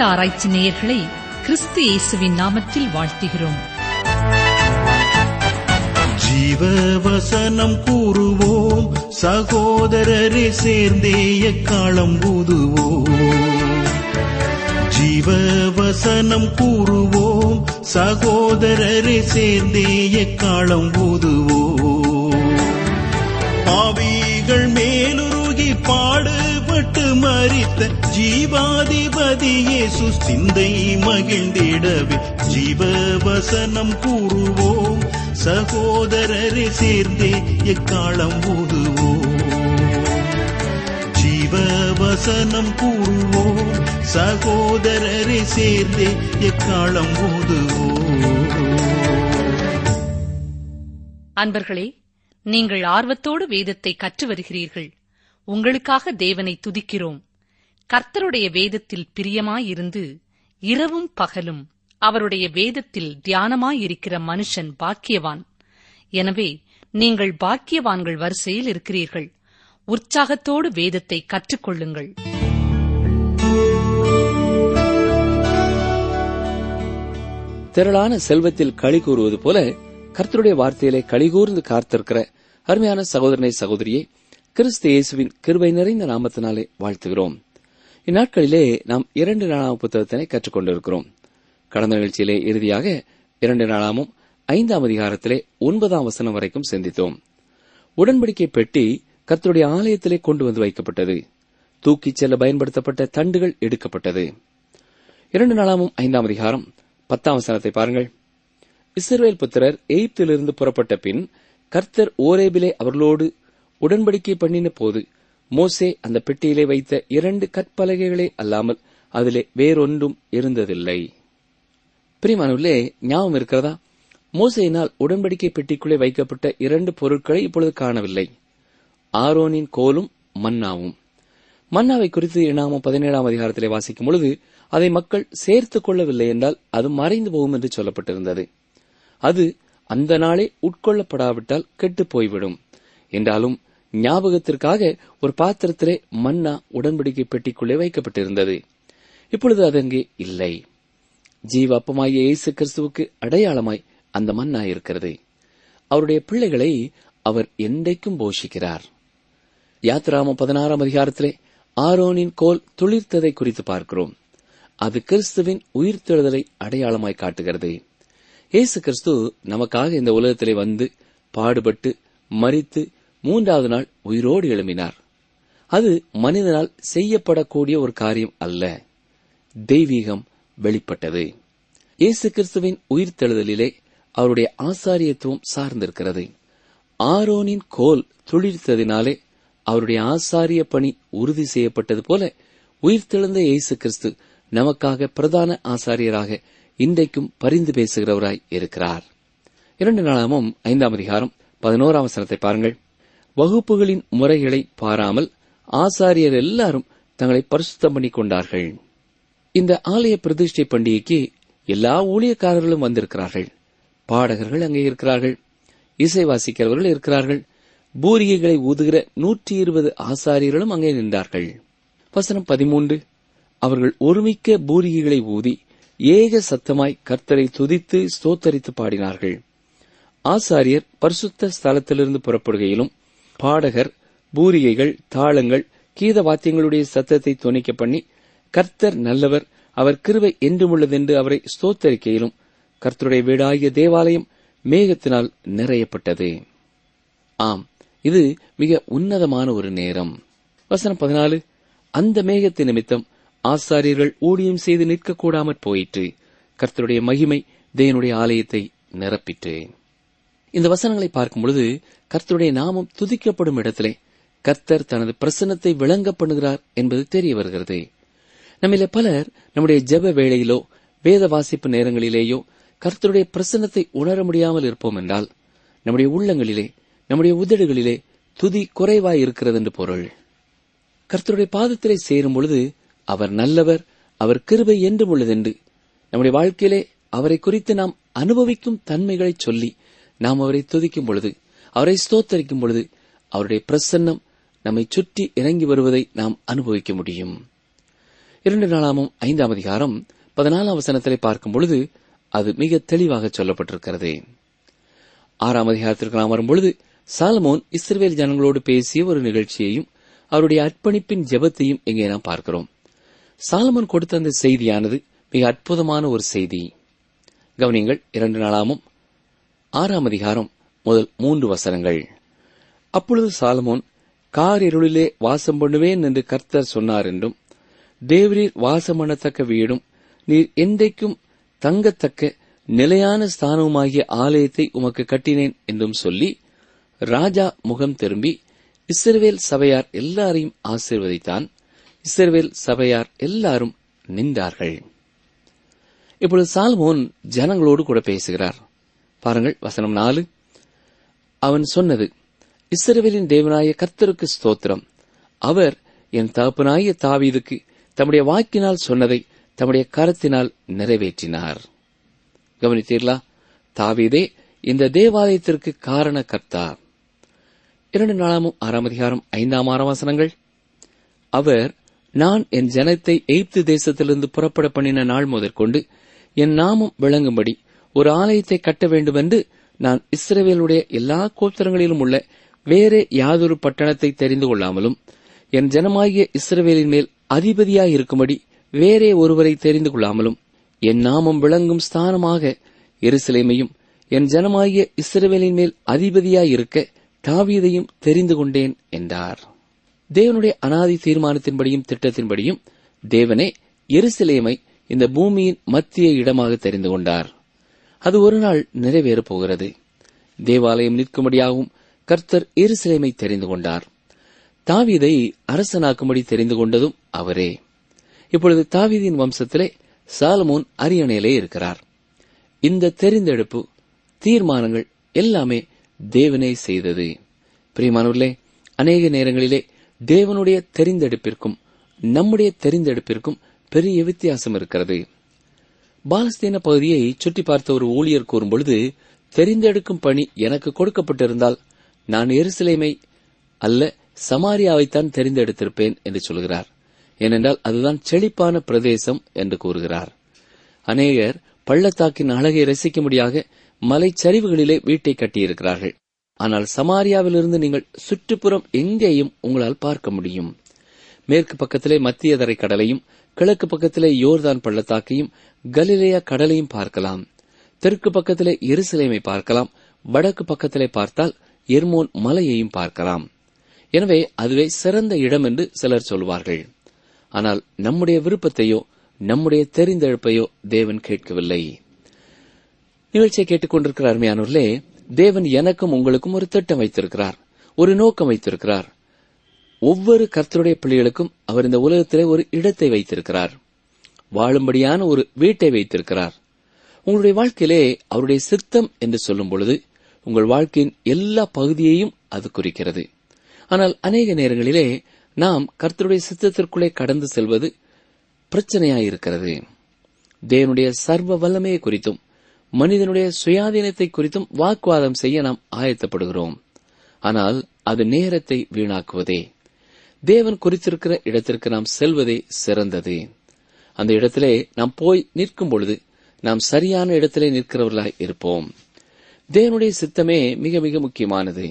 ஆராய்ச்சி நேயர்களை கிறிஸ்து இயேசுவின் நாமத்தில் வாழ்த்துகிறோம் ஜீவ வசனம் கூறுவோம் சகோதரரை சேர்ந்தே எக்காலம் ஊதுவோம் ஜீவ வசனம் கூறுவோம் சகோதரரை சேர்ந்தே எக்காலம் ஊதுவோம் பாவிகள் மேலுருகி பாடுபட்டு மறித்த ஜீவாதிபதி இயேசு சிந்தை மகிழ்ந்திடவே ஜீவ வசனம் கூறுவோம் சகோதரரை சேர்ந்தே எக்காலம் ஊதுவோம் ஜீவ வசனம் கூறுவோம் சகோதரரை சேர்ந்தே எக்காலம் ஊதுவோம் அன்பர்களே நீங்கள் ஆர்வத்தோடு வேதத்தை கற்று வருகிறீர்கள் உங்களுக்காக தேவனை துதிக்கிறோம் கர்த்தருடைய வேதத்தில் பிரியமாயிருந்து இரவும் பகலும் அவருடைய வேதத்தில் தியானமாயிருக்கிற மனுஷன் பாக்கியவான் எனவே நீங்கள் பாக்கியவான்கள் வரிசையில் இருக்கிறீர்கள் உற்சாகத்தோடு வேதத்தை கற்றுக்கொள்ளுங்கள் திரளான செல்வத்தில் களி கூறுவது போல கர்த்தருடைய வார்த்தையிலே களிகூர்ந்து காத்திருக்கிற அருமையான சகோதரனை சகோதரியே கிறிஸ்து இயேசுவின் கிருபை நிறைந்த நாமத்தினாலே வாழ்த்துகிறோம் இந்நாட்களிலே நாம் இரண்டு நாளாம் புத்தகத்தினை கற்றுக்கொண்டிருக்கிறோம் கடந்த நிகழ்ச்சியிலே இறுதியாக இரண்டு நாளாமும் ஐந்தாம் அதிகாரத்திலே ஒன்பதாம் வசனம் வரைக்கும் சிந்தித்தோம் உடன்படிக்கை பெட்டி கர்த்தருடைய ஆலயத்திலே கொண்டு வந்து வைக்கப்பட்டது தூக்கிச் செல்ல பயன்படுத்தப்பட்ட தண்டுகள் எடுக்கப்பட்டது இரண்டு நாளாமும் ஐந்தாம் அதிகாரம் பத்தாம் வசனத்தை பாருங்கள் இஸ்ரவேல் புத்திரர் எகிப்திலிருந்து புறப்பட்ட பின் கர்த்தர் ஓரேபிலே அவர்களோடு உடன்படிக்கை பண்ணின போது மோசே அந்த பெட்டியிலே வைத்த இரண்டு கற்பலகைகளே அல்லாமல் அதிலே வேறொன்றும் இருந்ததில்லை பிரிமானவர்களே ஞாபகம் இருக்கிறதா மோசையினால் உடன்படிக்கை பெட்டிக்குள்ளே வைக்கப்பட்ட இரண்டு பொருட்களை இப்பொழுது காணவில்லை ஆரோனின் கோலும் மன்னாவும் மன்னாவை குறித்து எண்ணாமம் பதினேழாம் அதிகாரத்திலே வாசிக்கும் பொழுது அதை மக்கள் சேர்த்துக் கொள்ளவில்லை என்றால் அது மறைந்து போகும் என்று சொல்லப்பட்டிருந்தது அது அந்த நாளே உட்கொள்ளப்படாவிட்டால் கெட்டுப் போய்விடும் என்றாலும் ஞாபகத்திற்காக ஒரு பாத்திரத்திலே மன்னா உடன்படிக்கை பெட்டிக்குள்ளே வைக்கப்பட்டிருந்தது இப்பொழுது அது அங்கே இல்லை ஜீவ அப்பமாகிய இயேசு கிறிஸ்துவுக்கு அடையாளமாய் அந்த மன்னா இருக்கிறது அவருடைய பிள்ளைகளை அவர் என்றைக்கும் போஷிக்கிறார் யாத்ராம பதினாறாம் அதிகாரத்திலே ஆரோனின் கோல் துளிர்த்ததை குறித்து பார்க்கிறோம் அது கிறிஸ்துவின் உயிர்த்தெழுதலை அடையாளமாய் காட்டுகிறது இயேசு கிறிஸ்து நமக்காக இந்த உலகத்திலே வந்து பாடுபட்டு மரித்து மூன்றாவது நாள் உயிரோடு எழும்பினார் அது மனிதனால் செய்யப்படக்கூடிய ஒரு காரியம் அல்ல தெய்வீகம் வெளிப்பட்டது இயேசு கிறிஸ்துவின் உயிர்த்தெழுதலிலே அவருடைய ஆசாரியத்துவம் சார்ந்திருக்கிறது ஆரோனின் கோல் துளிர்த்ததினாலே அவருடைய ஆசாரிய பணி உறுதி செய்யப்பட்டது போல உயிர்த்தெழுந்த இயேசு கிறிஸ்து நமக்காக பிரதான ஆசாரியராக இன்றைக்கும் பரிந்து பேசுகிறவராய் இருக்கிறார் இரண்டு நாளாமும் ஐந்தாம் அதிகாரம் பதினோராம் வசனத்தை பாருங்கள் வகுப்புகளின் முறைகளை பாராமல் ஆசாரியர் எல்லாரும் தங்களை பரிசுத்தம் பண்ணிக் கொண்டார்கள் இந்த ஆலய பிரதிஷ்டை பண்டிகைக்கு எல்லா ஊழியக்காரர்களும் வந்திருக்கிறார்கள் பாடகர்கள் அங்கே இருக்கிறார்கள் இசை வாசிக்கிறவர்கள் இருக்கிறார்கள் பூரிகைகளை ஊதுகிற நூற்றி இருபது ஆசாரியர்களும் அங்கே நின்றார்கள் வசனம் பதிமூன்று அவர்கள் ஒருமிக்க பூரிகைகளை ஊதி ஏக சத்தமாய் கர்த்தரை துதித்து ஸ்தோத்தரித்து பாடினார்கள் ஆசாரியர் பரிசுத்த ஸ்தலத்திலிருந்து புறப்படுகையிலும் பாடகர் பூரிகைகள் தாளங்கள் கீத வாத்தியங்களுடைய சத்தத்தை துணிக்க பண்ணி கர்த்தர் நல்லவர் அவர் கிருபை என்றுமுள்ளதென்று அவரை ஸ்தோத்தரிக்கையிலும் கர்த்தருடைய வீடாகிய தேவாலயம் மேகத்தினால் நிறையப்பட்டது ஆம் இது மிக உன்னதமான ஒரு நேரம் வசனம் பதினாலு அந்த மேகத்தின் நிமித்தம் ஆசாரியர்கள் ஊழியம் செய்து நிற்கக்கூடாமற் போயிற்று கர்த்தருடைய மகிமை தேவனுடைய ஆலயத்தை நிரப்பிற்று இந்த வசனங்களை பார்க்கும் பொழுது கர்த்தருடைய நாமம் துதிக்கப்படும் இடத்திலே கர்த்தர் தனது பிரசன்னத்தை விளங்க பண்ணுகிறார் என்பது தெரிய வருகிறது நம்மில பலர் நம்முடைய ஜெப வேளையிலோ வேத வாசிப்பு நேரங்களிலேயோ கர்த்தருடைய பிரசன்னத்தை உணர முடியாமல் இருப்போம் என்றால் நம்முடைய உள்ளங்களிலே நம்முடைய உதடுகளிலே துதி குறைவாய் இருக்கிறது என்று பொருள் கர்த்தருடைய பாதத்திலே சேரும் பொழுது அவர் நல்லவர் அவர் கிருபை என்றும் உள்ளதென்று நம்முடைய வாழ்க்கையிலே அவரை குறித்து நாம் அனுபவிக்கும் தன்மைகளை சொல்லி நாம் அவரை துதிக்கும் பொழுது அவரை ஸ்தோத்தரிக்கும் பொழுது அவருடைய பிரசன்னம் நம்மை சுற்றி இறங்கி வருவதை நாம் அனுபவிக்க முடியும் இரண்டு நாளாமும் ஐந்தாம் அதிகாரம் பதினாலாம் வசனத்திலே பார்க்கும் பொழுது அது மிக தெளிவாக சொல்லப்பட்டிருக்கிறது ஆறாம் அதிகாரத்திற்கு நாம் வரும்பொழுது சாலமோன் இஸ்ரவேல் ஜனங்களோடு பேசிய ஒரு நிகழ்ச்சியையும் அவருடைய அர்ப்பணிப்பின் ஜெபத்தையும் இங்கே நாம் பார்க்கிறோம் சாலமோன் கொடுத்த அந்த செய்தியானது மிக அற்புதமான ஒரு செய்தி கவனிங்கள் இரண்டு நாளாமும் ஆறாம் அதிகாரம் முதல் மூன்று வசனங்கள் அப்பொழுது சாலமோன் கார் இருளிலே வாசம் பண்ணுவேன் என்று கர்த்தர் சொன்னார் என்றும் தேவரீர் வாசம் பண்ணத்தக்க வீடும் நீர் என்றைக்கும் தங்கத்தக்க நிலையான ஸ்தானவுமாகிய ஆலயத்தை உமக்கு கட்டினேன் என்றும் சொல்லி ராஜா முகம் திரும்பி இஸ்ரவேல் சபையார் எல்லாரையும் ஆசீர்வதித்தான் இஸ்ரவேல் சபையார் எல்லாரும் நின்றார்கள் இப்பொழுது சால்மோன் ஜனங்களோடு கூட பேசுகிறார் பாருங்கள் வசனம் நாலு அவன் சொன்னது இஸ்ரவேலின் தேவனாய கர்த்தருக்கு ஸ்தோத்திரம் அவர் என் தகப்பனாய தாவீதுக்கு தம்முடைய வாக்கினால் சொன்னதை தம்முடைய கரத்தினால் நிறைவேற்றினார் கவனித்தீர்களா தாவீதே இந்த தேவாலயத்திற்கு காரண கர்த்தா இரண்டு நாளாமும் ஆறாம் அதிகாரம் ஐந்தாம் ஆறாம் வசனங்கள் அவர் நான் என் ஜனத்தை எய்ப்து தேசத்திலிருந்து புறப்பட பண்ணின நாள் முதற்கொண்டு என் நாமம் விளங்கும்படி ஒரு ஆலயத்தை கட்ட வேண்டுமென்று நான் இஸ்ரவேலுடைய எல்லா கோத்திரங்களிலும் உள்ள வேறே யாதொரு பட்டணத்தை தெரிந்து கொள்ளாமலும் என் ஜனமாகிய இஸ்ரவேலின் மேல் அதிபதியாயிருக்கும்படி வேறே ஒருவரை தெரிந்து கொள்ளாமலும் என் நாமம் விளங்கும் ஸ்தானமாக எருசலேமையும் என் ஜனமாகிய இஸ்ரவேலின் மேல் அதிபதியாயிருக்க தாவீதையும் தெரிந்து கொண்டேன் என்றார் தேவனுடைய அனாதி தீர்மானத்தின்படியும் திட்டத்தின்படியும் தேவனே எருசலேமை இந்த பூமியின் மத்திய இடமாக தெரிந்து கொண்டார் அது ஒரு நாள் நிறைவேறப் போகிறது தேவாலயம் நிற்கும்படியாகவும் கர்த்தர் எருசலேமை தெரிந்து கொண்டார் தாவீதை அரசனாக்கும்படி தெரிந்து கொண்டதும் அவரே இப்பொழுது தாவீதின் வம்சத்திலே சாலமோன் அரியணையிலே இருக்கிறார் இந்த தெரிந்தெடுப்பு தீர்மானங்கள் எல்லாமே தேவனே செய்தது பிரியமானவர்களே அநேக நேரங்களிலே தேவனுடைய தெரிந்தெடுப்பிற்கும் நம்முடைய தெரிந்தெடுப்பிற்கும் பெரிய வித்தியாசம் இருக்கிறது பாலஸ்தீன பகுதியை சுற்றி பார்த்த ஒரு ஊழியர் கூறும்பொழுது தெரிந்தெடுக்கும் பணி எனக்கு கொடுக்கப்பட்டிருந்தால் நான் எருசலேமை அல்ல சமாரியாவைத்தான் தெரிந்தெடுத்திருப்பேன் என்று சொல்கிறார் ஏனென்றால் அதுதான் செழிப்பான பிரதேசம் என்று கூறுகிறார் அநேகர் பள்ளத்தாக்கின் அழகை ரசிக்கும்படியாக மலைச்சரிவுகளிலே வீட்டை கட்டியிருக்கிறார்கள் ஆனால் சமாரியாவிலிருந்து நீங்கள் சுற்றுப்புறம் எங்கேயும் உங்களால் பார்க்க முடியும் மேற்கு பக்கத்திலே மத்திய தரை கடலையும் கிழக்கு பக்கத்திலே யோர்தான் பள்ளத்தாக்கையும் கலிலேயா கடலையும் பார்க்கலாம் தெற்கு பக்கத்திலே எருசலேமை பார்க்கலாம் வடக்கு பக்கத்திலே பார்த்தால் எர்மோன் மலையையும் பார்க்கலாம் எனவே அதுவே சிறந்த இடம் என்று சிலர் சொல்வார்கள் ஆனால் நம்முடைய விருப்பத்தையோ நம்முடைய தெரிந்தெழுப்பையோ தேவன் கேட்கவில்லை நிகழ்ச்சியை கேட்டுக்கொண்டிருக்கிற அருமையானவர்களே தேவன் எனக்கும் உங்களுக்கும் ஒரு திட்டம் வைத்திருக்கிறார் ஒரு நோக்கம் வைத்திருக்கிறார் ஒவ்வொரு கர்த்தருடைய பிள்ளைகளுக்கும் அவர் இந்த உலகத்திலே ஒரு இடத்தை வைத்திருக்கிறார் வாழும்படியான ஒரு வீட்டை வைத்திருக்கிறார் உங்களுடைய வாழ்க்கையிலே அவருடைய சித்தம் என்று சொல்லும் பொழுது உங்கள் வாழ்க்கையின் எல்லா பகுதியையும் அது குறிக்கிறது ஆனால் அநேக நேரங்களிலே நாம் கர்த்தருடைய சித்தத்திற்குள்ளே கடந்து செல்வது பிரச்சனையாயிருக்கிறது தேவனுடைய சர்வ வல்லமையை குறித்தும் மனிதனுடைய சுயாதீனத்தை குறித்தும் வாக்குவாதம் செய்ய நாம் ஆயத்தப்படுகிறோம் ஆனால் அது நேரத்தை வீணாக்குவதே தேவன் குறித்திருக்கிற இடத்திற்கு நாம் செல்வதே சிறந்தது அந்த இடத்திலே நாம் போய் நிற்கும் பொழுது நாம் சரியான இடத்திலே நிற்கிறவர்களாய் இருப்போம் தேவனுடைய சித்தமே மிக மிக முக்கியமானது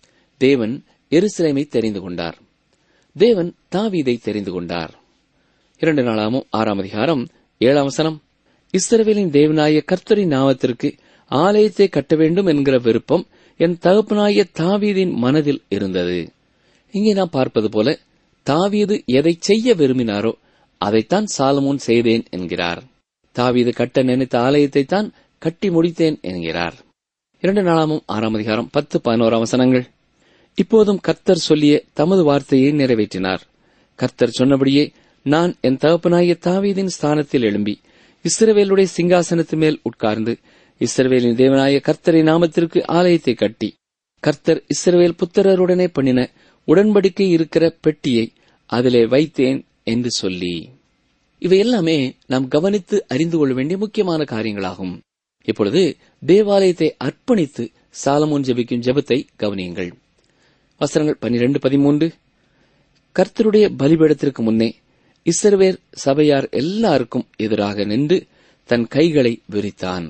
தேவன் எருசலேமை தெரிந்து கொண்டார் தேவன் தாவீதை தெரிந்து கொண்டார் இரண்டு நாளாமும் ஆறாம் அதிகாரம் ஏழாம் வசனம் இஸ்ரவேலின் தேவனாய கர்த்தரின் நாமத்திற்கு ஆலயத்தை கட்ட வேண்டும் என்கிற விருப்பம் என் தகப்பனாய தாவீதின் மனதில் இருந்தது இங்கே நாம் பார்ப்பது போல தாவீது எதை செய்ய விரும்பினாரோ அதைத்தான் சாலமோன் செய்தேன் என்கிறார் தாவீது கட்ட நினைத்த ஆலயத்தை தான் கட்டி முடித்தேன் என்கிறார் இரண்டு நாளாமும் ஆறாம் அதிகாரம் பத்து பதினோராம் வசனங்கள் இப்போதும் கர்த்தர் சொல்லிய தமது வார்த்தையை நிறைவேற்றினார் கர்த்தர் சொன்னபடியே நான் என் தகப்பனாய தாவீதின் ஸ்தானத்தில் எழும்பி இஸ்ரவேலுடைய சிங்காசனத்து மேல் உட்கார்ந்து இஸ்ரவேலின் தேவனாய கர்த்தரின் நாமத்திற்கு ஆலயத்தை கட்டி கர்த்தர் இஸ்ரவேல் புத்திரருடனே பண்ணின உடன்படிக்கை இருக்கிற பெட்டியை அதிலே வைத்தேன் என்று சொல்லி இவை எல்லாமே நாம் கவனித்து அறிந்து கொள்ள வேண்டிய முக்கியமான காரியங்களாகும் இப்பொழுது தேவாலயத்தை அர்ப்பணித்து சாலமோன் ஜெபிக்கும் ஜெபத்தை கவனியுங்கள் வசனங்கள் பனிரெண்டு பதிமூன்று கர்த்தருடைய பலிபீடத்திற்கு முன்னே இஸ்ரவேல் சபையார் எல்லாருக்கும் எதிராக நின்று தன் கைகளை விரித்தான்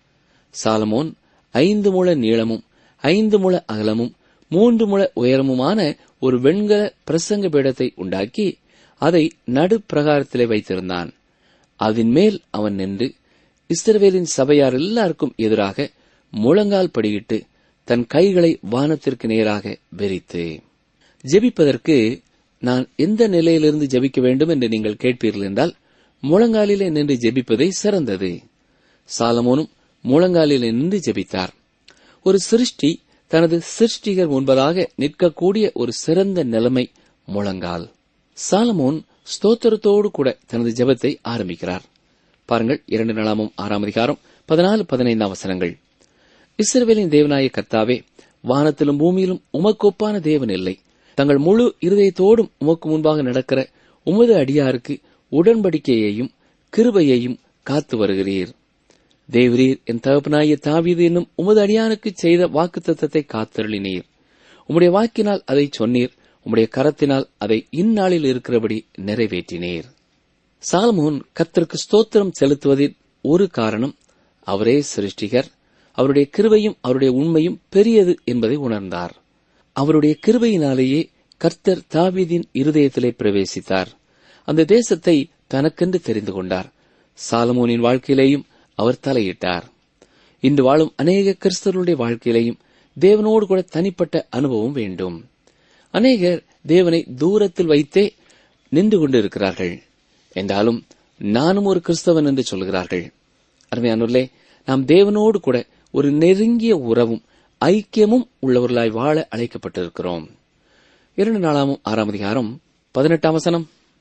சாலமோன் ஐந்து முழ நீளமும் ஐந்து முழ அகலமும் மூன்று முழ உயரமுமான ஒரு வெண்கல பிரசங்க பீடத்தை உண்டாக்கி அதை நடு பிரகாரத்திலே வைத்திருந்தான் அதன் மேல் அவன் நின்று இஸ்ரவேலின் சபையார் எல்லாருக்கும் எதிராக முழங்கால் படியிட்டு தன் கைகளை வானத்திற்கு நேராக விரித்து ஜெபிப்பதற்கு நான் எந்த நிலையிலிருந்து ஜெபிக்க வேண்டும் என்று நீங்கள் கேட்பீர்கள் என்றால் முழங்காலிலே நின்று ஜெபிப்பதே சிறந்தது சாலமோனும் முழங்காலிலே நின்று ஜெபித்தார் ஒரு சிருஷ்டி தனது சிருஷ்டிகர் முன்பதாக நிற்கக்கூடிய ஒரு சிறந்த நிலைமை முழங்கால் சாலமோன் ஸ்தோத்திரத்தோடு கூட தனது ஜெபத்தை ஆரம்பிக்கிறார் பாருங்கள் இரண்டு நாளாமும் ஆறாம் அதிகாரம் பதினாலு பதினைந்தாம் வசனங்கள் இஸ்ரவேலின் தேவனாய கர்த்தாவே வானத்திலும் பூமியிலும் உமக்கொப்பான தேவன் இல்லை தங்கள் முழு இருதயத்தோடும் உமக்கு முன்பாக நடக்கிற உமது அடியாருக்கு உடன்படிக்கையையும் கிருபையையும் காத்து வருகிறீர் தேவரீர் என் தகப்பனாய தாவீது என்னும் உமது அடியானுக்கு செய்த வாக்குத்தத்தத்தை காத்தருளினீர் உம்முடைய வாக்கினால் அதை சொன்னீர் உம்முடைய கரத்தினால் அதை இந்நாளில் இருக்கிறபடி நிறைவேற்றினீர் சாலமோன் கர்த்தருக்கு ஸ்தோத்திரம் செலுத்துவதின் ஒரு காரணம் அவரே சிருஷ்டிகர் அவருடைய கிருபையும் அவருடைய உண்மையும் பெரியது என்பதை உணர்ந்தார் அவருடைய கிருபையினாலேயே கர்த்தர் தாவீதின் இருதயத்திலே பிரவேசித்தார் அந்த தேசத்தை தனக்கென்று தெரிந்து கொண்டார் சாலமோனின் வாழ்க்கையிலேயும் அவர் தலையிட்டார் இன்று வாழும் அநேக கிறிஸ்தவர்களுடைய வாழ்க்கையிலேயும் தேவனோடு கூட தனிப்பட்ட அனுபவம் வேண்டும் அநேகர் தேவனை தூரத்தில் வைத்தே நின்று கொண்டிருக்கிறார்கள் என்றாலும் நானும் ஒரு கிறிஸ்தவன் என்று சொல்கிறார்கள் அருமையானூர்லே நாம் தேவனோடு கூட ஒரு நெருங்கிய உறவும் ஐக்கியமும் உள்ளவர்களாய் வாழ அழைக்கப்பட்டிருக்கிறோம் இரண்டு நாளாமும் ஆறாம் அதிகாரம் பதினெட்டாம் வசனம்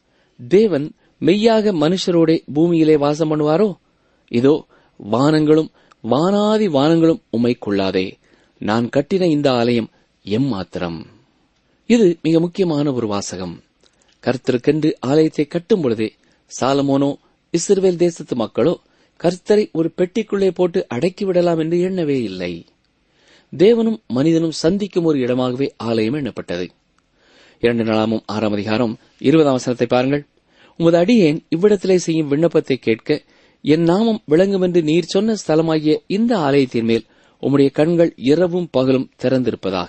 தேவன் மெய்யாக மனுஷரோடே பூமியிலே வாசம் பண்ணுவாரோ இதோ வானங்களும் வானாதி வானங்களும் உம்மை கொள்ளாதே நான் கட்டின இந்த ஆலயம் எம்மாத்திரம் இது மிக முக்கியமான ஒரு வாசகம் கர்த்தருக்கென்று ஆலயத்தை கட்டும் பொழுதே சாலமோனோ இஸ்ரவேல் தேசத்து மக்களோ கர்த்தரை ஒரு பெட்டிக்குள்ளே போட்டு அடக்கிவிடலாம் என்று எண்ணவே இல்லை தேவனும் மனிதனும் சந்திக்கும் ஒரு இடமாகவே ஆலயம் எண்ணப்பட்டது இரண்டு நாளாமும் ஆறாம் அதிகாரம் இருபதாம் வசனத்தை பாருங்கள் உமது அடியேன் இவ்விடத்திலே செய்யும் விண்ணப்பத்தை கேட்க என் நாமம் விளங்கும் என்று நீர் சொன்ன ஸ்தலமாகிய இந்த ஆலயத்தின் மேல் உம்முடைய கண்கள் இரவும் பகலும் திறந்திருப்பதாக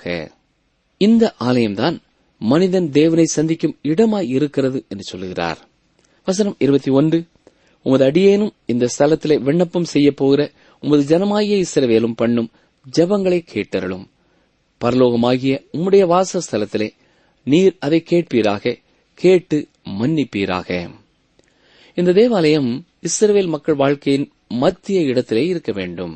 இந்த ஆலயம்தான் மனிதன் தேவனை சந்திக்கும் இடமாய் இருக்கிறது என்று சொல்லுகிறார் வசனம் இருபத்தி ஒன்று உமது அடியேனும் இந்த ஸ்தலத்திலே விண்ணப்பம் செய்ய போகிற உமது ஜனமாகிய இஸ்ரவேலும் பண்ணும் ஜெபங்களை கேட்டருளும் பரலோகமாகிய உம்முடைய வாசஸ்தலத்திலே நீர் அதை கேட்பீராக கேட்டு மன்னிப்பீராக இந்த தேவாலயம் இஸ்ரவேல் மக்கள் வாழ்க்கையின் மத்திய இடத்திலே இருக்க வேண்டும்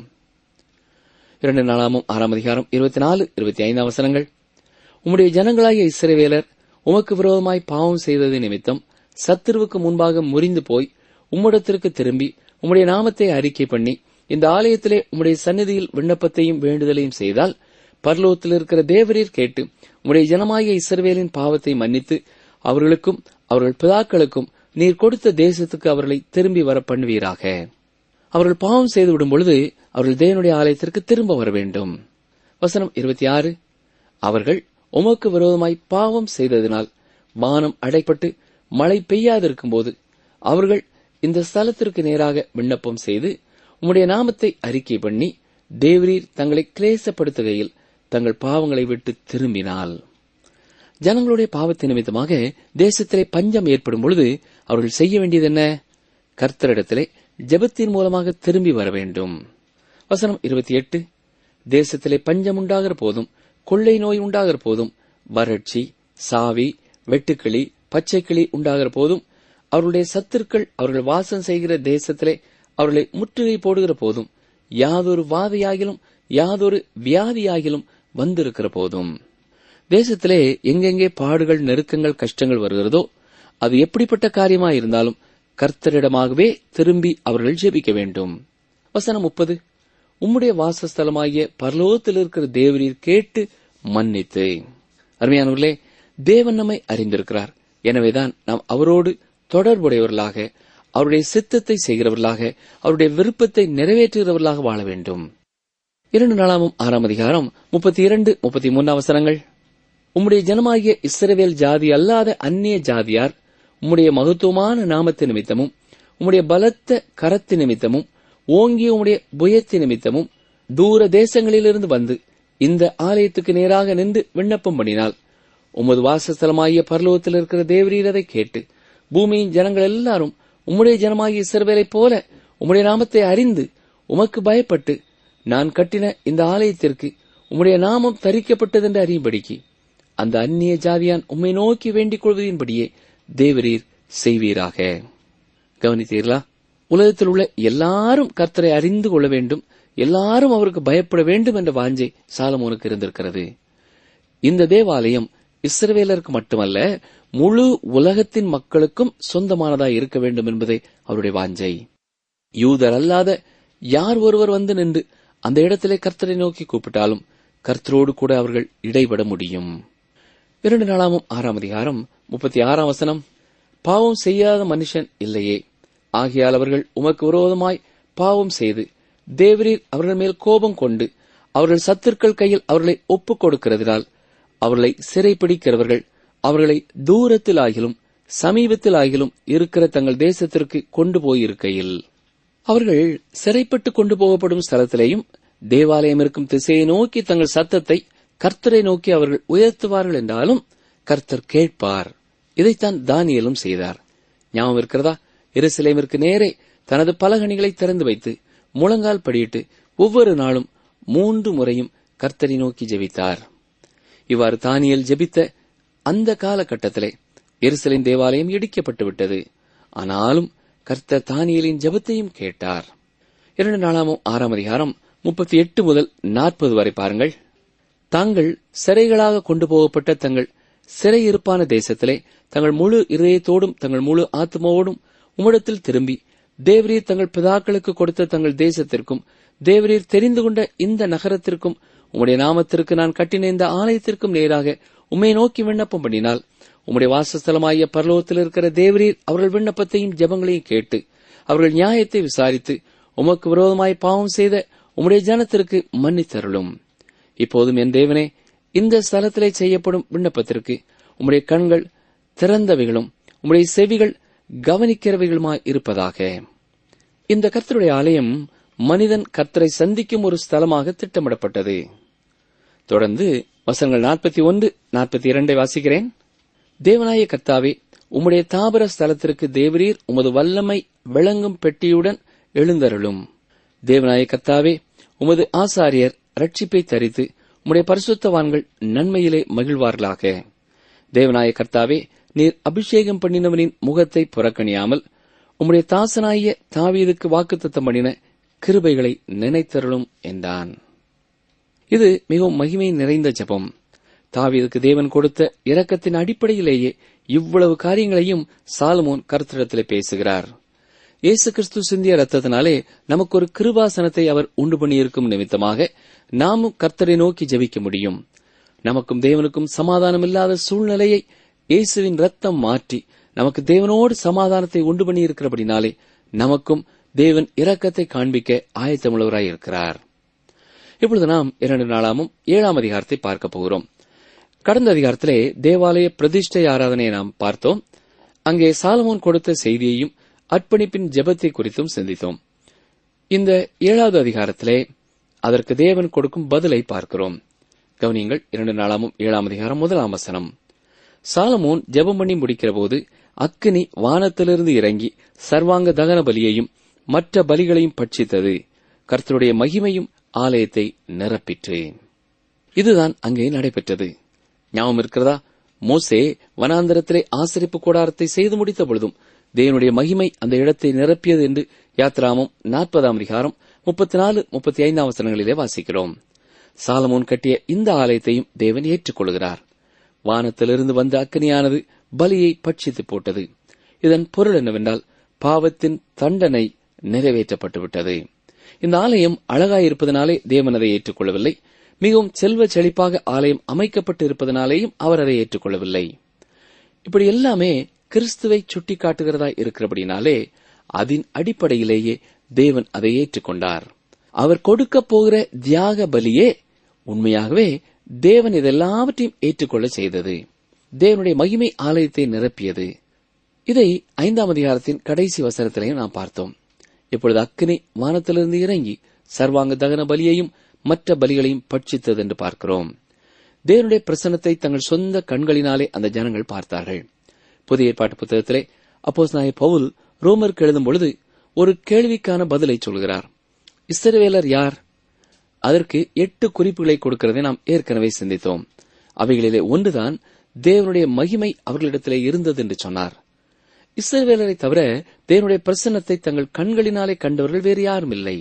இரண்டு நாளாமும் ஆறாம் அதிகாரம் இருபத்தி நாலு இருபத்தி ஐந்தாம் வசனங்கள் உம்முடைய ஜனங்களாகிய இஸ்ரவேலர் உமக்கு விரோதமாய் பாவம் செய்தது நிமித்தம் சத்துருவுக்கு முன்பாக முறிந்து போய் உம்மிடத்திற்கு திரும்பி உம்முடைய நாமத்தை அறிக்கை பண்ணி இந்த ஆலயத்திலே உம்முடைய சந்நிதியில் விண்ணப்பத்தையும் வேண்டுதலையும் செய்தால் பரலோகத்தில் இருக்கிற தேவரீர் கேட்டு உம்முடைய ஜனமாகிய இஸ்ரவேலின் பாவத்தை மன்னித்து அவர்களுக்கும் அவர்கள் பிதாக்களுக்கும் நீர் கொடுத்த தேசத்துக்கு அவர்களை திரும்பி வர பண்ணுவீராக அவர்கள் பாவம் செய்து விடும் பொழுது அவர்கள் தேவனுடைய ஆலயத்திற்கு திரும்ப வர வேண்டும் வசனம் இருபத்தி ஆறு அவர்கள் உமக்கு விரோதமாய் பாவம் செய்ததினால் வானம் அடைப்பட்டு மழை பெய்யாதிருக்கும் போது அவர்கள் இந்த ஸ்தலத்திற்கு நேராக விண்ணப்பம் செய்து உம்முடைய நாமத்தை அறிக்கை பண்ணி தேவரீர் தங்களை கிளேசப்படுத்துகையில் தங்கள் பாவங்களை விட்டு திரும்பினால் ஜனங்களுடைய பாவத்தின் நிமித்தமாக தேசத்திலே பஞ்சம் ஏற்படும் பொழுது அவர்கள் செய்ய வேண்டியது என்ன கர்த்தரிடத்திலே ஜெபத்தின் மூலமாக திரும்பி வர வேண்டும் வசனம் இருபத்தி எட்டு தேசத்திலே பஞ்சம் உண்டாகிற போதும் கொள்ளை நோய் உண்டாகிற போதும் வறட்சி சாவி வெட்டுக்கிளி பச்சைக்கிளி உண்டாகிற போதும் அவர்களுடைய சத்துருக்கள் அவர்கள் வாசம் செய்கிற தேசத்திலே அவர்களை முற்றுகை போடுகிற போதும் யாதொரு வாதையாகிலும் யாதொரு வியாதியாகிலும் வந்திருக்கிற போதும் தேசத்திலே எங்கெங்கே பாடுகள் நெருக்கங்கள் கஷ்டங்கள் வருகிறதோ அது எப்படிப்பட்ட காரியமாய் இருந்தாலும் கர்த்தரிடமாகவே திரும்பி அவர்கள் ஜெபிக்க வேண்டும் வசனம் முப்பது உம்முடைய வாசஸ்தலமாகிய பரலோகத்தில் இருக்கிற தேவரீர் கேட்டு மன்னித்து அருமையானவர்களே தேவன் நம்மை அறிந்திருக்கிறார் எனவேதான் நாம் அவரோடு தொடர்புடையவர்களாக அவருடைய சித்தத்தை செய்கிறவர்களாக அவருடைய விருப்பத்தை நிறைவேற்றுகிறவர்களாக வாழ வேண்டும் இரண்டு நாளாமும் ஆறாம் அதிகாரம் முப்பத்தி இரண்டு முப்பத்தி மூன்று அவசரங்கள் உம்முடைய ஜனமாகிய இஸ்ரவேல் ஜாதி அல்லாத அந்நிய ஜாதியார் உம்முடைய மகத்துவமான நாமத்து நிமித்தமும் உம்முடைய பலத்த கரத்து நிமித்தமும் ஓங்கிய உம்முடைய புயத்து நிமித்தமும் தூர தேசங்களிலிருந்து வந்து இந்த ஆலயத்துக்கு நேராக நின்று விண்ணப்பம் பண்ணினால் உமது வாசஸ்தலமாகிய பரலோகத்தில் இருக்கிற தேவரீர் அதை கேட்டு பூமியின் ஜனங்கள் எல்லாரும் உம்முடைய ஜனமாகிய இஸ்ரவேலைப் போல உம்முடைய நாமத்தை அறிந்து உமக்கு பயப்பட்டு நான் கட்டின இந்த ஆலயத்திற்கு உம்முடைய நாமம் தரிக்கப்பட்டதென்று அறியும்படிக்கு அந்த அந்நிய ஜாதியான் உம்மை நோக்கி வேண்டிக் கொள்வதின்படியே தேவரீர் செய்வீராக கவனித்தீர்களா உலகத்தில் உள்ள எல்லாரும் கர்த்தரை அறிந்து கொள்ள வேண்டும் எல்லாரும் அவருக்கு பயப்பட வேண்டும் என்ற வாஞ்சை சாலமோனுக்கு இருந்திருக்கிறது இந்த தேவாலயம் இஸ்ரவேலருக்கு மட்டுமல்ல முழு உலகத்தின் மக்களுக்கும் சொந்தமானதாய் இருக்க வேண்டும் என்பதே அவருடைய வாஞ்சை யூதர் அல்லாத யார் ஒருவர் வந்து நின்று அந்த இடத்திலே கர்த்தரை நோக்கி கூப்பிட்டாலும் கர்த்தரோடு கூட அவர்கள் இடைபட முடியும் இரண்டு நாளாமும் ஆறாம் அதிகாரம் முப்பத்தி ஆறாம் வசனம் பாவம் செய்யாத மனுஷன் இல்லையே ஆகையால் அவர்கள் உமக்கு விரோதமாய் பாவம் செய்து தேவரீர் அவர்கள் மேல் கோபம் கொண்டு அவர்கள் சத்துருக்கள் கையில் அவர்களை ஒப்புக் கொடுக்கிறதினால் அவர்களை சிறைப்பிடிக்கிறவர்கள் அவர்களை தூரத்தில் ஆகிலும் சமீபத்தில் ஆகிலும் இருக்கிற தங்கள் தேசத்திற்கு கொண்டு போயிருக்கையில் அவர்கள் சிறைப்பட்டு கொண்டு போகப்படும் ஸ்தலத்திலேயும் தேவாலயம் இருக்கும் திசையை நோக்கி தங்கள் சத்தத்தை கர்த்தரை நோக்கி அவர்கள் உயர்த்துவார்கள் என்றாலும் கர்த்தர் கேட்பார் இதைத்தான் தானியலும் செய்தார் ஞாபகம் இருக்கிறதா எருசலேமிற்கு நேரே தனது பலகணிகளை திறந்து வைத்து முழங்கால் படியிட்டு ஒவ்வொரு நாளும் மூன்று முறையும் கர்த்தரை நோக்கி ஜெபித்தார் இவ்வாறு தானியல் ஜெபித்த அந்த காலகட்டத்திலே எருசலேம் தேவாலயம் இடிக்கப்பட்டு விட்டது ஆனாலும் கர்த்தர் தானியலின் ஜெபத்தையும் கேட்டார் இரண்டு நாளாமும் ஆறாம் அதிகாரம் முப்பத்தி எட்டு முதல் நாற்பது வரை பாருங்கள் தாங்கள் சிறைகளாக கொண்டு போகப்பட்ட தங்கள் சிறையிருப்பான தேசத்திலே தங்கள் முழு இதயத்தோடும் தங்கள் முழு ஆத்மாவோடும் உம்மிடத்தில் திரும்பி தேவரீர் தங்கள் பிதாக்களுக்கு கொடுத்த தங்கள் தேசத்திற்கும் தேவரீர் தெரிந்து கொண்ட இந்த நகரத்திற்கும் உம்முடைய நாமத்திற்கு நான் கட்டின இந்த ஆலயத்திற்கும் நேராக உம்மை நோக்கி விண்ணப்பம் பண்ணினால் உம்முடைய வாசஸ்தலமாகிய பரலோகத்தில் இருக்கிற தேவரீர் அவர்கள் விண்ணப்பத்தையும் ஜெபங்களையும் கேட்டு அவர்கள் நியாயத்தை விசாரித்து உமக்கு விரோதமாய் பாவம் செய்த உம்முடைய ஜனத்திற்கு மன்னித்தருளும் இப்போதும் என் தேவனே இந்த ஸ்தலத்திலே செய்யப்படும் விண்ணப்பத்திற்கு உம்முடைய கண்கள் திறந்தவைகளும் உம்முடைய செவிகள் கவனிக்கிறவைகளுமாய் இருப்பதாக இந்த கர்த்தருடைய ஆலயம் மனிதன் கர்த்தரை சந்திக்கும் ஒரு ஸ்தலமாக திட்டமிடப்பட்டது தொடர்ந்து வசனங்கள் நாற்பத்தி ஒன்று நாற்பத்தி இரண்டை வாசிக்கிறேன் தேவனாய கர்த்தாவே உம்முடைய தாபர ஸ்தலத்திற்கு தேவரீர் உமது வல்லமை விளங்கும் பெட்டியுடன் எழுந்தருளும் தேவனாய கர்த்தாவே உமது ஆசாரியர் ரட்சிப்பை தரித்து உம்முடைய பரிசுத்தவான்கள் நன்மையிலே மகிழ்வார்களாக தேவனாய கர்த்தாவே நீர் அபிஷேகம் பண்ணினவனின் முகத்தை புறக்கணியாமல் உம்முடைய தாசனாகிய தாவீதுக்கு வாக்குத்தத்தம் பண்ணின கிருபைகளை நினைத்தருளும் என்றான் இது மிகவும் மகிமை நிறைந்த ஜெபம் தாவீதுக்கு தேவன் கொடுத்த இரக்கத்தின் அடிப்படையிலேயே இவ்வளவு காரியங்களையும் சாலமோன் கர்த்தரிடத்திலே பேசுகிறார் இயேசு கிறிஸ்து சிந்திய ரத்தத்தினாலே நமக்கு ஒரு கிருபாசனத்தை அவர் உண்டு பண்ணியிருக்கும் நிமித்தமாக நாமும் கர்த்தரை நோக்கி ஜெபிக்க முடியும் நமக்கும் தேவனுக்கும் சமாதானம் இல்லாத சூழ்நிலையை இயேசுவின் ரத்தம் மாற்றி நமக்கு தேவனோடு சமாதானத்தை உண்டு பண்ணியிருக்கிறபடினாலே நமக்கும் தேவன் இரக்கத்தை காண்பிக்க ஆயத்தமுள்ளவராயிருக்கிறார் இப்பொழுது நாம் இரண்டு நாளாமும் ஏழாம் அதிகாரத்தை பார்க்க போகிறோம் கடந்த அதிகாரத்திலே தேவாலய பிரதிஷ்டை ஆராதனையை நாம் பார்த்தோம் அங்கே சாலமோன் கொடுத்த செய்தியையும் அர்ப்பணிப்பின் ஜெபத்தை குறித்தும் சிந்தித்தோம் இந்த ஏழாவது அதிகாரத்திலே அதற்கு தேவன் கொடுக்கும் பதிலை பார்க்கிறோம் கவனியங்கள் இரண்டு நாளாமும் ஏழாம் அதிகாரம் முதலாம் வசனம் சாலமோன் ஜெபம் பண்ணி முடிக்கிற போது அக்கினி வானத்திலிருந்து இறங்கி சர்வாங்க தகன பலியையும் மற்ற பலிகளையும் பட்சித்தது கர்த்தருடைய மகிமையும் ஆலயத்தை நிரப்பிற்று இதுதான் அங்கே நடைபெற்றது ஞாபகம் இருக்கிறதா மோசே வனாந்தரத்திலே ஆசரிப்பு கூடாரத்தை செய்து முடித்த பொழுதும் தேவனுடைய மகிமை அந்த இடத்தை நிரப்பியது என்று யாத்ராமம் நாற்பதாம் அதிகாரம் முப்பத்தி நாலு முப்பத்தி ஐந்தாம் வசனங்களிலே வாசிக்கிறோம் சாலமோன் கட்டிய இந்த ஆலயத்தையும் தேவன் ஏற்றுக்கொள்கிறார் வானத்திலிருந்து வந்த அக்கனியானது பலியை பட்சித்து போட்டது இதன் பொருள் என்னவென்றால் பாவத்தின் தண்டனை நிறைவேற்றப்பட்டுவிட்டது இந்த ஆலயம் அழகாயிருப்பதனாலே தேவன் அதை ஏற்றுக்கொள்ளவில்லை மிகவும் செல்வ செழிப்பாக ஆலயம் அமைக்கப்பட்டு இருப்பதனாலேயும் அவர் அதை ஏற்றுக்கொள்ளவில்லை இப்படி எல்லாமே கிறிஸ்துவை சுட்டிக்காட்டுகிறதா இருக்கிறபடினாலே அதன் அடிப்படையிலேயே தேவன் அதை ஏற்றுக்கொண்டார் அவர் கொடுக்க போகிற தியாக பலியே உண்மையாகவே தேவன் இதெல்லாவற்றையும் ஏற்றுக்கொள்ள செய்தது தேவனுடைய மகிமை ஆலயத்தை நிரப்பியது இதை ஐந்தாம் அதிகாரத்தின் கடைசி வசனத்திலையும் நாம் பார்த்தோம் இப்பொழுது அக்கினி வானத்திலிருந்து இறங்கி சர்வாங்க தகன பலியையும் மற்ற பலிகளையும் பட்சித்தது என்று பார்க்கிறோம் தேவனுடைய பிரசன்னத்தை தங்கள் சொந்த கண்களினாலே அந்த ஜனங்கள் பார்த்தார்கள் புதிய ஏற்பாட்டு புத்தகத்திலே அப்போஸ் நாய பவுல் ரோமருக்கு எழுதும் பொழுது ஒரு கேள்விக்கான பதிலை சொல்கிறார் இஸ்ரவேலர் யார் அதற்கு எட்டு குறிப்புகளை கொடுக்கிறதை நாம் ஏற்கனவே சிந்தித்தோம் அவைகளிலே ஒன்றுதான் தேவனுடைய மகிமை அவர்களிடத்திலே இருந்தது என்று சொன்னார் இஸ்ரவேலரை தவிர தேவனுடைய பிரசன்னத்தை தங்கள் கண்களினாலே கண்டவர்கள் வேறு யாரும் இல்லை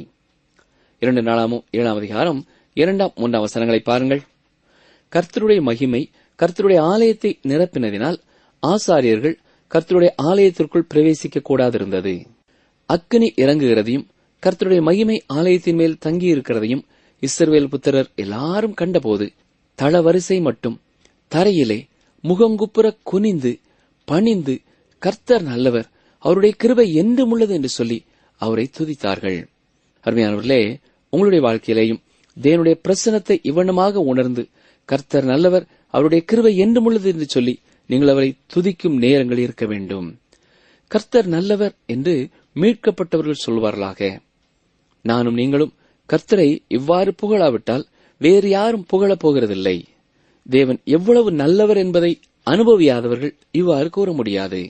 இரண்டு நாளாமும் ஏழாம் அதிகாரம் இரண்டாம் மூன்றாம் வசனங்களை பாருங்கள் கர்த்தருடைய மகிமை கர்த்தருடைய ஆலயத்தை நிரப்பினதினால் ஆசாரியர்கள் கர்த்தருடைய ஆலயத்திற்குள் பிரவேசிக்க கூடாதிருந்தது அக்கினி இறங்குகிறதையும் கர்த்தருடைய மகிமை ஆலயத்தின் மேல் தங்கியிருக்கிறதையும் இஸ்ரவேல் புத்திரர் எல்லாரும் கண்டபோது தளவரிசை மட்டும் தரையிலே முகங்குப்புற குனிந்து பணிந்து கர்த்தர் நல்லவர் அவருடைய கிருபை என்றும் உள்ளது என்று சொல்லி அவரை துதித்தார்கள் அருமையானவர்களே உங்களுடைய வாழ்க்கையிலேயும் தேவனுடைய பிரசனத்தை இவ்வண்ணமாக உணர்ந்து கர்த்தர் நல்லவர் அவருடைய கிருபை என்றும் உள்ளது என்று சொல்லி நீங்கள் அவரை துதிக்கும் நேரங்கள் இருக்க வேண்டும் கர்த்தர் நல்லவர் என்று மீட்கப்பட்டவர்கள் சொல்வார்களாக நானும் நீங்களும் கர்த்தரை இவ்வாறு புகழாவிட்டால் வேறு யாரும் புகழப் போகிறதில்லை தேவன் எவ்வளவு நல்லவர் என்பதை அனுபவியாதவர்கள் இவ்வாறு கூற முடியாது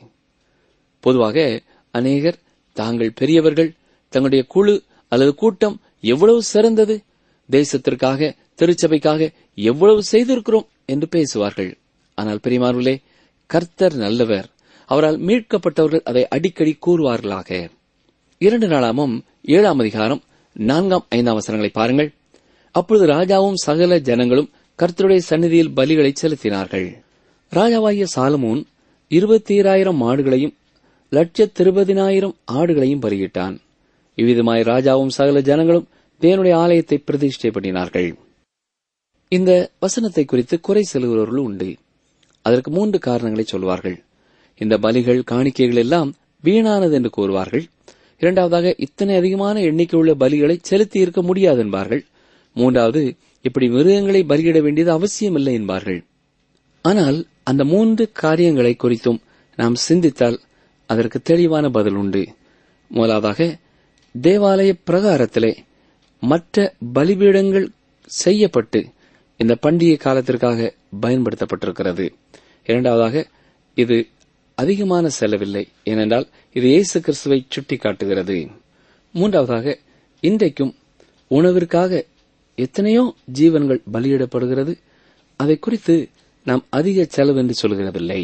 பொதுவாக அநேகர் தாங்கள் பெரியவர்கள் தங்களுடைய குழு அல்லது கூட்டம் எவ்வளவு சிறந்தது தேசத்திற்காக திருச்சபைக்காக எவ்வளவு செய்திருக்கிறோம் என்று பேசுவார்கள் ஆனால் பெரியமார்களே கர்த்தர் நல்லவர் அவரால் மீட்கப்பட்டவர்கள் அதை அடிக்கடி கூறுவார்களாக இரண்டு நாளாமும் ஏழாம் அதிகாரம் நான்காம் ஐந்தாம் வசனங்களை பாருங்கள் அப்பொழுது ராஜாவும் சகல ஜனங்களும் கர்த்தருடைய சந்நிதியில் பலிகளை செலுத்தினார்கள் ராஜாவாகிய சாலமோன் இருபத்தி ஈராயிரம் மாடுகளையும் லட்சத்திருபதினாயிரம் ஆடுகளையும் பலியிட்டான் இவ்விதமாய் ராஜாவும் சகல ஜனங்களும் தேவனுடைய ஆலயத்தை பிரதிஷ்டை பண்ணினார்கள் இந்த வசனத்தை குறித்து குறை செல்கிறவர்கள் உண்டு அதற்கு மூன்று காரணங்களை சொல்வார்கள் இந்த பலிகள் காணிக்கைகள் எல்லாம் வீணானது என்று கூறுவார்கள் இரண்டாவதாக இத்தனை அதிகமான எண்ணிக்கை உள்ள பலிகளை செலுத்தி இருக்க முடியாது என்பார்கள் மூன்றாவது இப்படி மிருகங்களை பலியிட வேண்டியது அவசியமில்லை என்பார்கள் ஆனால் அந்த மூன்று காரியங்களை குறித்தும் நாம் சிந்தித்தால் அதற்கு தெளிவான பதில் உண்டு முதலாவதாக தேவாலய பிரகாரத்திலே மற்ற பலிபீடங்கள் செய்யப்பட்டு இந்த பண்டிகை காலத்திற்காக பயன்படுத்தப்பட்டிருக்கிறது இரண்டாவதாக இது அதிகமான செலவில்லை ஏனென்றால் இது இயேசு கிறிஸ்துவை சுட்டிக்காட்டுகிறது மூன்றாவதாக இன்றைக்கும் உணவிற்காக எத்தனையோ ஜீவன்கள் பலியிடப்படுகிறது அதை குறித்து நாம் அதிக செலவு என்று சொல்கிறதில்லை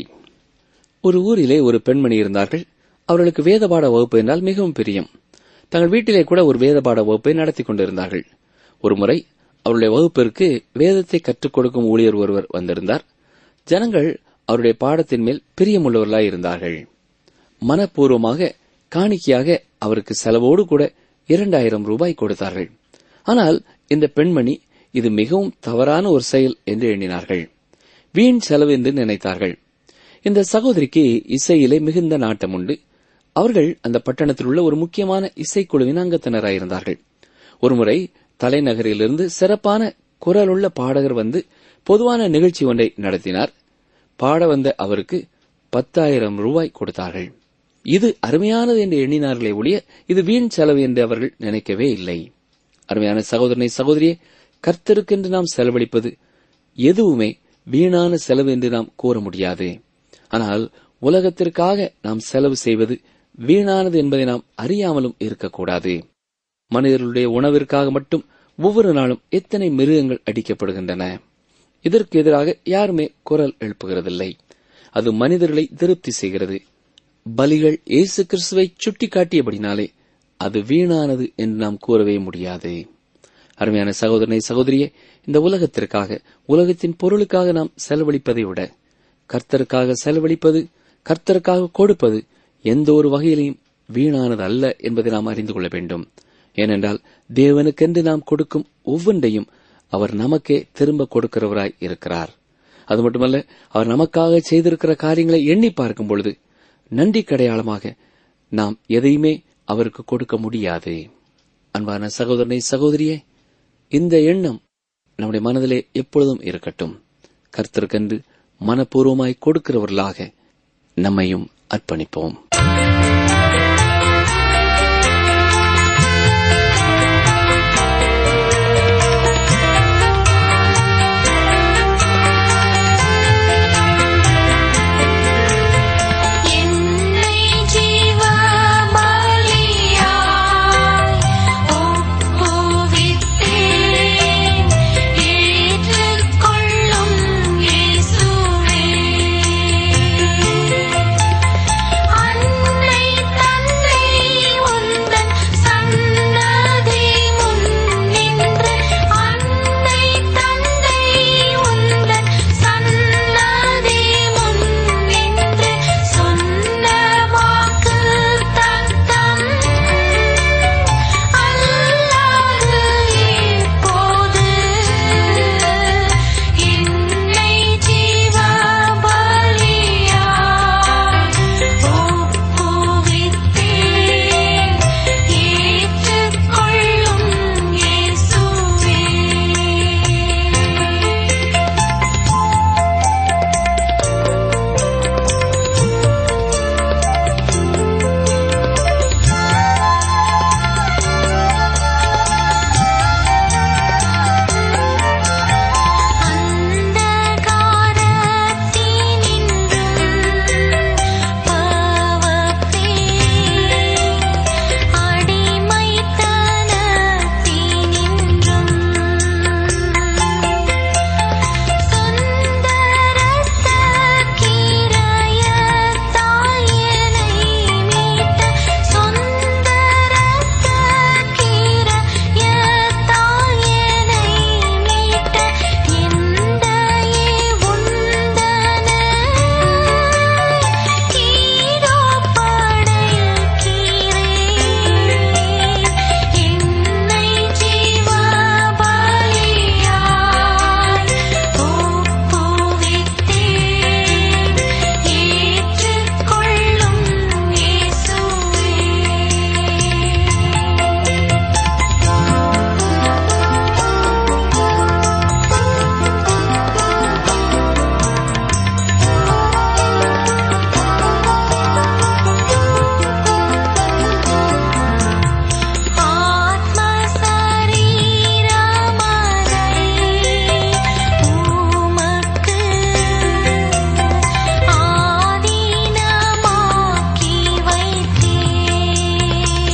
ஒரு ஊரிலே ஒரு பெண்மணி இருந்தார்கள் அவர்களுக்கு வேதபாட வகுப்பு என்றால் மிகவும் பிரியம் தங்கள் வீட்டிலே கூட ஒரு வேதபாட வகுப்பை நடத்தி கொண்டிருந்தார்கள் ஒருமுறை அவருடைய வகுப்பிற்கு வேதத்தை கற்றுக் கொடுக்கும் ஊழியர் ஒருவர் வந்திருந்தார் ஜனங்கள் அவருடைய பாடத்தின் மேல் பிரியமுள்ளவர்களாய் இருந்தார்கள் மனப்பூர்வமாக காணிக்கையாக அவருக்கு செலவோடு கூட இரண்டாயிரம் ரூபாய் கொடுத்தார்கள் ஆனால் இந்த பெண்மணி இது மிகவும் தவறான ஒரு செயல் என்று எண்ணினார்கள் வீண் செலவு என்று நினைத்தார்கள் இந்த சகோதரிக்கு இசையிலே மிகுந்த நாட்டம் உண்டு அவர்கள் அந்த பட்டணத்தில் உள்ள ஒரு முக்கியமான இசைக்குழுவின் அங்கத்தினராயிருந்தார்கள் ஒருமுறை தலைநகரிலிருந்து சிறப்பான குரலுள்ள பாடகர் வந்து பொதுவான நிகழ்ச்சி ஒன்றை நடத்தினார் பாட வந்த அவருக்கு பத்தாயிரம் ரூபாய் கொடுத்தார்கள் இது அருமையானது என்று எண்ணினார்களே ஒழிய இது வீண் செலவு என்று அவர்கள் நினைக்கவே இல்லை அருமையான சகோதரனை சகோதரியே கர்த்தருக்கென்று நாம் செலவழிப்பது எதுவுமே வீணான செலவு என்று நாம் கூற முடியாது ஆனால் உலகத்திற்காக நாம் செலவு செய்வது வீணானது என்பதை நாம் அறியாமலும் இருக்கக்கூடாது மனிதர்களுடைய உணவிற்காக மட்டும் ஒவ்வொரு நாளும் எத்தனை மிருகங்கள் அடிக்கப்படுகின்றன இதற்கு எதிராக யாருமே குரல் எழுப்புகிறதில்லை அது மனிதர்களை திருப்தி செய்கிறது பலிகள் இயேசு கிறிஸ்துவை சுட்டிக்காட்டியபடினாலே அது வீணானது என்று நாம் கூறவே முடியாது அருமையான சகோதரனை சகோதரியே இந்த உலகத்திற்காக உலகத்தின் பொருளுக்காக நாம் செலவழிப்பதை விட கர்த்தருக்காக செலவழிப்பது கர்த்தருக்காக கொடுப்பது எந்த ஒரு வகையிலையும் வீணானது அல்ல என்பதை நாம் அறிந்து கொள்ள வேண்டும் ஏனென்றால் தேவனுக்கென்று நாம் கொடுக்கும் ஒவ்வொன்றையும் அவர் நமக்கே திரும்ப கொடுக்கிறவராய் இருக்கிறார் அது மட்டுமல்ல அவர் நமக்காக செய்திருக்கிற காரியங்களை எண்ணி பார்க்கும் பொழுது நன்றி கடையாளமாக நாம் எதையுமே அவருக்கு கொடுக்க முடியாது அன்பான சகோதரனை சகோதரியே இந்த எண்ணம் நம்முடைய மனதிலே எப்பொழுதும் இருக்கட்டும் கர்த்தருக்கென்று மனப்பூர்வமாய் கொடுக்கிறவர்களாக நம்மையும் அர்ப்பணிப்போம் என்னை ஜீவ பலியாய் ஒப்புவித்தேன் ஏற்றுக்கொள்ளும் இயேசுவே அன்னை தந்தை உந்தன் சன்னதி முன் நின்று அன்னை தந்தை உந்தன் சன்னதி முன் நின்று சொன்ன வாக்கு தத்தம் அல்லாது இப்போது என்னை ஜீவ பலியாய் ஒப்புவித்தேன் ஏற்றுக்கொள்ளும் இயேசுவே அந்தகாரத்தினின்றும் பாவத்தே அடிமைத்தனத்தினின்றும் சொந்தரத்த கிரயத்தால் என்னை மீட்ட சொந்தரத்த கிரயத்தால் என்னை மீட்ட எந்தையே உந்தன கீரோ படைக்கிறேன் என்னை ஜீவ பலியாய் ஒப்புவித்தேன் ஏற்றுக்கொள்ளும் இயேசுவே ஆத்ம சரீரமதை உமக்கு ஆதீனமாக்கி வைத்தேன்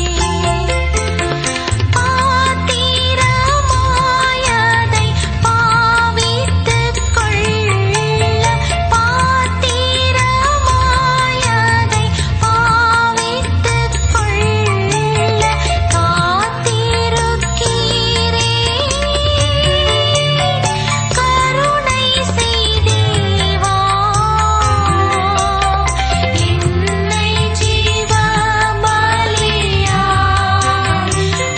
பாத்திரமாயதை பாவித்துக் கொள்ள பாத்திரமாயதை பாவித்துக் கொள்ள காத்திருக்கிறேன் கருணை செய்தேவா என்னை ஜீவ பலியாய்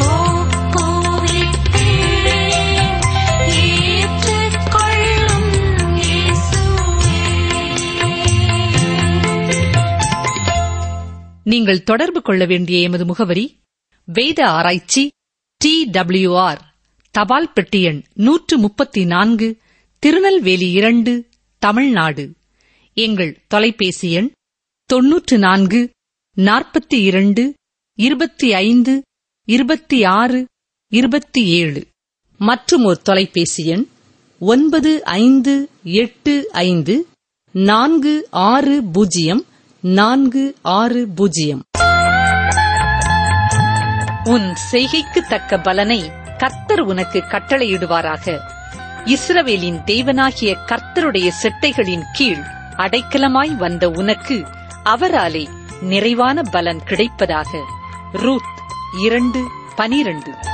ஒப்புவித்தேன் ஏற்றுக்கொள்ளும் இயேசுவே நீங்கள் தொடர்பு கொள்ள வேண்டிய எமது முகவரி வேத ஆராய்ச்சி டி டபிள்யூஆர் தபால் பெட்டி எண் நூற்று முப்பத்தி நான்கு திருநெல்வேலி இரண்டு தமிழ்நாடு எங்கள் தொலைபேசி எண் தொன்னூற்று நான்கு நாற்பத்தி இரண்டு இருபத்தி ஐந்து இருபத்தி ஆறு இருபத்தி ஏழு மற்றும் ஒரு தொலைபேசி எண் ஒன்பது ஐந்து எட்டு ஐந்து நான்கு ஆறு பூஜ்ஜியம் நான்கு ஆறு பூஜ்ஜியம் உன் செய்கைக்கு தக்க பலனை கர்த்தர் உனக்கு கட்டளையிடுவாராக இஸ்ரவேலின் தேவனாகிய கர்த்தருடைய செட்டைகளின் கீழ் அடைக்கலமாய் வந்த உனக்கு அவராலே நிறைவான பலன் கிடைப்பதாக ரூத் இரண்டு பனிரண்டு